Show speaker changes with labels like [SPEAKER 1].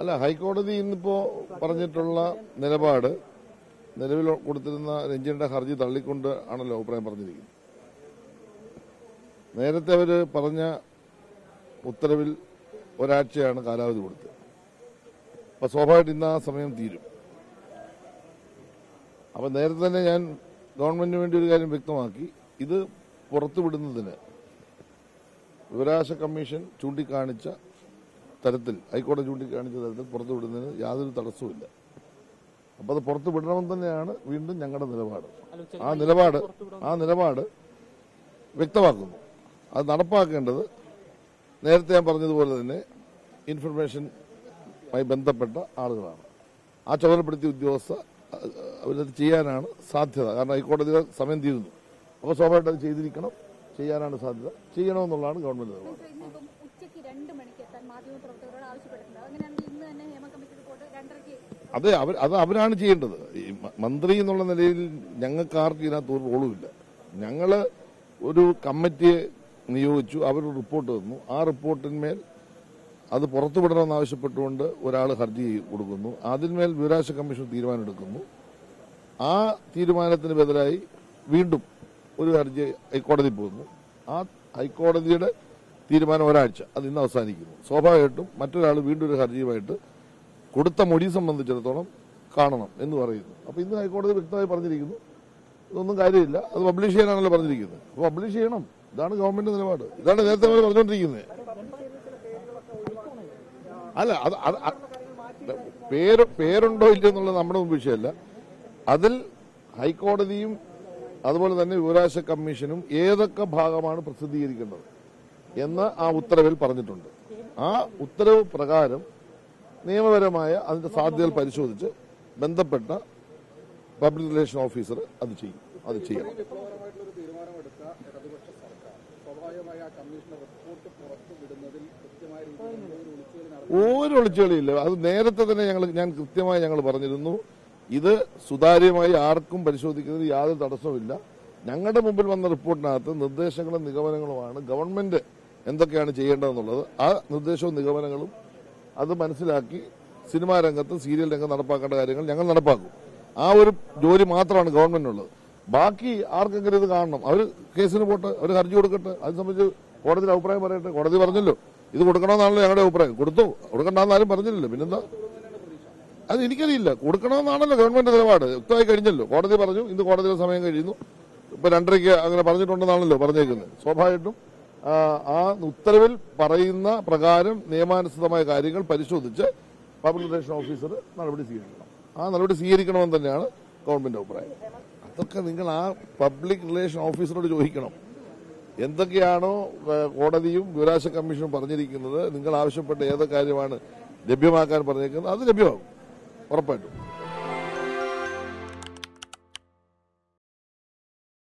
[SPEAKER 1] അല്ല ഹൈക്കോടതി ഇന്നിപ്പോ പറഞ്ഞിട്ടുള്ള നിലപാട് നിലവിൽ കൊടുത്തിരുന്ന രഞ്ജന്റെ ഹർജി തള്ളിക്കൊണ്ട് ആണല്ലോ അഭിപ്രായം പറഞ്ഞിരിക്കുന്നത് നേരത്തെ അവര് പറഞ്ഞ ഉത്തരവിൽ ഒരാഴ്ചയാണ് കാലാവധി കൊടുത്തത് അപ്പൊ സ്വാഭാവികമായിട്ട് ഇന്ന് ആ സമയം തീരും അപ്പൊ നേരത്തെ തന്നെ ഞാൻ ഗവൺമെന്റിന് വേണ്ടി ഒരു കാര്യം വ്യക്തമാക്കി ഇത് പുറത്തുവിടുന്നതിന് വിവരാവകാശ കമ്മീഷൻ ചൂണ്ടിക്കാണിച്ച തരത്തിൽ ഹൈക്കോടതി ചൂണ്ടിക്കാണിച്ച തരത്തിൽ പുറത്തുവിടുന്നതിന് യാതൊരു തടസ്സവുമില്ല അപ്പൊ അത് പുറത്തു വിടണമെന്ന് തന്നെയാണ് വീണ്ടും ഞങ്ങളുടെ നിലപാട് ആ നിലപാട് ആ നിലപാട് വ്യക്തമാക്കുന്നു അത് നടപ്പാക്കേണ്ടത് നേരത്തെ ഞാൻ പറഞ്ഞതുപോലെ തന്നെ ഇൻഫർമേഷനുമായി ബന്ധപ്പെട്ട ആളുകളാണ് ആ ചുമതലപ്പെടുത്തിയ ഉദ്യോഗസ്ഥ അഹ്, അവരത് ചെയ്യാനാണ് സാധ്യത കാരണം ഹൈക്കോടതിയുടെ സമയം തീരുന്നു അപ്പോൾ സ്വാഭാവികമായിട്ട് അത് ചെയ്തിരിക്കണം ചെയ്യാനാണ് സാധ്യത ചെയ്യണമെന്നുള്ളതാണ് ഗവൺമെന്റ് നിലപാട്
[SPEAKER 2] ഇന്നിപ്പം ഉച്ചയ്ക്ക് രണ്ട് മണിക്ക് എത്താൻ മാധ്യമപ്രവർത്തകരോട് ആവശ്യപ്പെട്ടിട്ടുണ്ട് അങ്ങനെയാണെങ്കിൽ ഇന്ന് തന്നെ നിയമ കമ്മിറ്റി റിപ്പോർട്ട് രണ്ടരയ്ക്ക്
[SPEAKER 1] അതെ അവർ അത് അവരാണ് ചെയ്യേണ്ടത് ഈ മ- മന്ത്രി എന്നുള്ള നിലയിൽ ഞങ്ങൾക്ക് ആർക്കും ഇതിനകത്ത് ഒരു റോളുമില്ല ഞങ്ങള് ഒരു കമ്മിറ്റിയെ നിയോഗിച്ചു അവർ റിപ്പോർട്ട് തന്നു ആ റിപ്പോർട്ടിന്മേൽ അത് പുറത്തുവിടണമെന്ന് ആവശ്യപ്പെട്ടുകൊണ്ട് ഒരാൾ ഹർജി കൊടുക്കുന്നു അതിന്മേൽ വിവരാവകാശ കമ്മീഷൻ തീരുമാനമെടുക്കുന്നു ആ തീരുമാനത്തിന് ബദലായി വീണ്ടും ഒരു ഹർജി ഹൈക്കോടതി പോകുന്നു ആ ഹൈക്കോടതിയുടെ തീരുമാനം ഒരാഴ്ച അത് ഇന്ന് അവസാനിക്കുന്നു സ്വാഭാവികമായിട്ടും മറ്റൊരാൾ വീണ്ടും ഒരു ഹർജിയുമായിട്ട് കൊടുത്ത മൊഴി സംബന്ധിച്ചിടത്തോളം കാണണം എന്ന് പറയുന്നു അപ്പൊ ഇന്ന് ഹൈക്കോടതി വ്യക്തമായി പറഞ്ഞിരിക്കുന്നു ഇതൊന്നും കാര്യമില്ല അത് പബ്ലിഷ് ചെയ്യാനാണല്ലോ പറഞ്ഞിരിക്കുന്നത് അപ്പൊ പബ്ലിഷ് ചെയ്യണം ഇതാണ് ഗവൺമെന്റ് നിലപാട് ഇതാണ് നേരത്തെ അവർ പറഞ്ഞുകൊണ്ടിരിക്കുന്നത് അല്ല അത് അത് അത് പേര് പേരുണ്ടോ ഇല്ലയോ എന്നുള്ളത് നമ്മുടെ മുമ്പ് വിഷയമല്ല അതിൽ ഹൈക്കോടതിയും അതുപോലെ തന്നെ വിവരാവകാശ കമ്മീഷനും ഏതൊക്കെ ഭാഗമാണ് പ്രസിദ്ധീകരിക്കേണ്ടത് എന്ന് ആ ഉത്തരവിൽ പറഞ്ഞിട്ടുണ്ട് ആ ഉത്തരവ് പ്രകാരം നിയമപരമായ അതിന്റെ സാധ്യതകൾ പരിശോധിച്ച് ബന്ധപ്പെട്ട പബ്ലിക് റിലേഷൻ ഓഫീസർ അത് ചെയ്യും അത് ചെയ്യണം
[SPEAKER 3] വിപ്ലവകരമായിട്ടുള്ള ഒരു തീരുമാനമെടുത്ത ഇടതുപക്ഷ സർക്കാർ സ്വാഭാവികമായി ആ കമ്മീഷന്റെ റിപ്പോർട്ട് പുറത്തു വിടുന്നതിൽ കൃത്യമായ രീതിയിൽ ഒരു ഒളിച്ചുകളി നടത്തി
[SPEAKER 1] ഒരു ഒളിച്ചുകളിയില്ല അത് നേരത്തെ തന്നെ ഞങ്ങൾ ഞാൻ കൃത്യമായി ഞങ്ങൾ പറഞ്ഞിരുന്നു ഇത് സുതാര്യമായി ആർക്കും പരിശോധിക്കുന്നതിന് യാതൊരു തടസ്സവുമില്ല ഞങ്ങളുടെ മുമ്പിൽ വന്ന റിപ്പോർട്ടിനകത്ത് നിർദ്ദേശങ്ങളും നിഗമനങ്ങളുമാണ് ഗവൺമെന്റ് എന്തൊക്കെയാണ് ചെയ്യേണ്ടതെന്നുള്ളത് ആ നിർദ്ദേശവും നിഗമനങ്ങളും അത് മനസ്സിലാക്കി സിനിമാ രംഗത്ത് സീരിയൽ രംഗത്ത് നടപ്പാക്കേണ്ട കാര്യങ്ങൾ ഞങ്ങൾ നടപ്പാക്കും ആ ഒരു ജോലി മാത്രമാണ് ഗവൺമെന്റിനുള്ളത് ബാക്കി ആർക്കെങ്കിലും ഇത് കാണണം അവർ കേസിന് പോട്ടെ അവർ ഹർജി കൊടുക്കട്ടെ അത് സംബന്ധിച്ച് കോടതിയുടെ അഭിപ്രായം പറയട്ടെ കോടതി പറഞ്ഞല്ലോ ഇത് കൊടുക്കണമെന്നാണല്ലോ ഞങ്ങളുടെ അഭിപ്രായം കൊടുത്തു കൊടുക്കണ്ടെന്നാരും പറഞ്ഞില്ലല്ലോ പിന്നെന്താ അത് എനിക്കറിയില്ല കൊടുക്കണമെന്നാണല്ലോ ഗവൺമെന്റ് നിലപാട് വ്യക്തമായി കഴിഞ്ഞല്ലോ കോടതി പറഞ്ഞു ഇന്ന് കോടതിയുടെ സമയം കഴിയുന്നു ഇപ്പൊ രണ്ടരയ്ക്ക് അങ്ങനെ പറഞ്ഞിട്ടുണ്ടെന്നാണല്ലോ പറഞ്ഞേക്കുന്നത് സ്വാഭാവികമായിട്ടും ആ, ആ ഉത്തരവിൽ പറയുന്ന പ്രകാരം നിയമാനുസൃതമായ കാര്യങ്ങൾ പരിശോധിച്ച് പബ്ലിക് റിലേഷൻ ഓഫീസർ നടപടി സ്വീകരിക്കണം ആ നടപടി സ്വീകരിക്കണമെന്ന് തന്നെയാണ് ഗവൺമെന്റ് അഭിപ്രായം അതൊക്കെ നിങ്ങൾ ആ പബ്ലിക് റിലേഷൻ ഓഫീസറോട് ചോദിക്കണം എന്തൊക്കെയാണോ ഏഹ്, കോടതിയും വിവരാശ കമ്മീഷനും പറഞ്ഞിരിക്കുന്നത് നിങ്ങൾ ആവശ്യപ്പെട്ട ഏത് കാര്യമാണ് ലഭ്യമാക്കാൻ പറഞ്ഞിരിക്കുന്നത് അത് ലഭ്യമാകും ഉറപ്പായിട്ടും